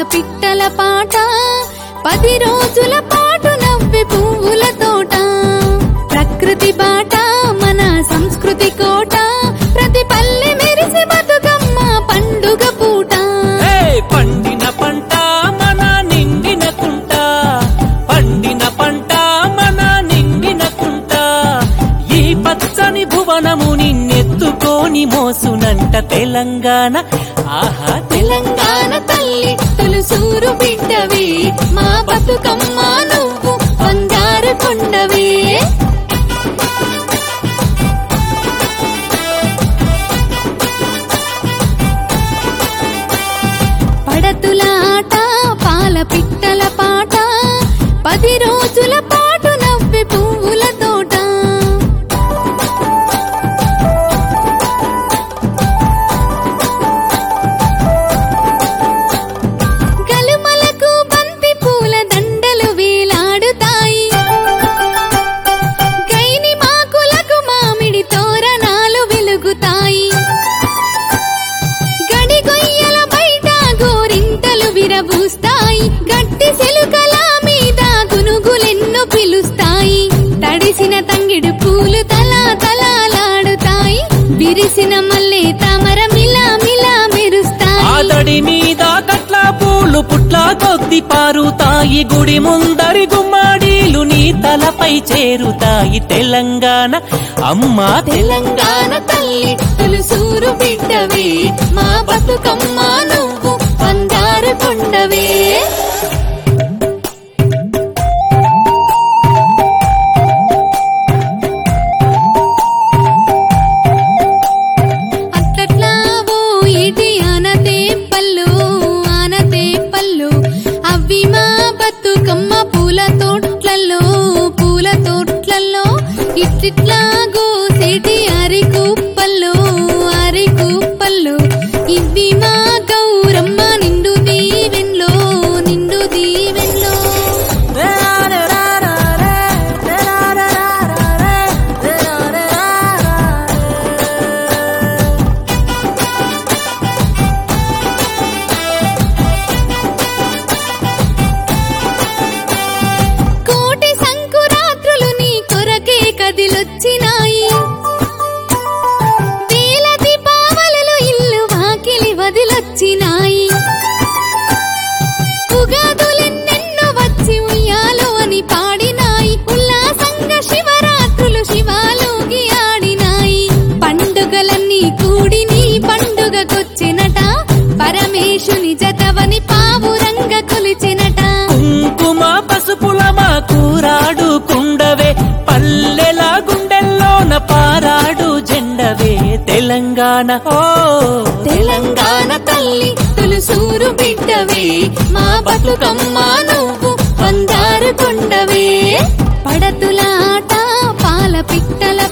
పిట్టల పాట పది రోజుల పాటు నవ్వి పువ్వుల తోట ప్రకృతి బాట మన సంస్కృతి కోట ప్రతి పల్లె మెరిసి బతుకమ్మ పండుగ పూట ఏ పండిన పంట మన నిండిన కుంట పండిన పంట మన నిండిన కుంట ఈ పచ్చని భువనము నిన్నెత్తుకోని మోసునంట తెలంగాణ ఆహా తెలంగాణ తల్లి తులుసూరు బిడ్డవి మా బతుకమ్మ నువ్వు బంగారు కొండవే పడతుల ఆట పాల పిట్టల పాట పది రోజుల పాటు నవ్వి పువ్వుల తోట గలుమలకు బంతి పూల దండలు వేలాడుతాయి గైని మాకులకు మామిడి తోరణాలు వెలుగుతాయి గడి గొయ్యల బయట గోరింతలు విరబూస్తాయి గట్టి సెలుకల మీద గునుగులెన్ను పిలుస్తాయి తడిసిన తంగిడు పూలు తలా తలాలాడుతాయి విరిసిన మల్లె తామర మిలా మిలా మెరుస్తాయి ఆదడి మీద కట్ల పూలు పుట్ల కొద్ది పారుతాయి గుడి ముందరి గుమ్మడీలు నీ తలపై చేరుతాయి తెలంగాణ అమ్మా తెలంగాణ తల్లి తులుసూరు బిడ్డవే మా బతుకమ్మ నువ్వు బంగారు కొండవే అట్లట్లా ఓ ఇటి ఆనతే పల్లు ఆనతే పల్లు అవి మా బతుకమ్మ పూల తోట్లలో పూల తోట్లలో ఇట్లిట్లా గోసేటి అరికు పల్లు అరికు పల్లు ఇవి మా గౌరమ్మ నిండు దీవెన్లో నిండు దీవెన్లో కోటి సంకురాత్రులు నీ కొరకే కదిలొచ్చినాయి వేల దీపావళులు ఇల్లు వాకిలి వదిలొచ్చినాయి ఉగాదులెన్నెన్నో వచ్చి ఉయ్యాలో అని పాడినాయి ఉల్లాసంగా శివరాత్రులు శివాలోగి ఆడినాయి పండుగలన్నీ కూడి నీ పండుగకొచ్చినట పరమేశుని జతవని పావురంగ కొలిచినట కుంకుమ పసుపుల మా కూరాడుకుండవే పల్లెల గుండెల్లోన పారాడు జెండవే తెలంగాణ ఓ తెలంగాణ తల్లి తులుసూరు బిడ్డవే మా బతుకమ్మ నువ్వు బంగారు కొండవే పడతుల ఆట పాల పిట్టల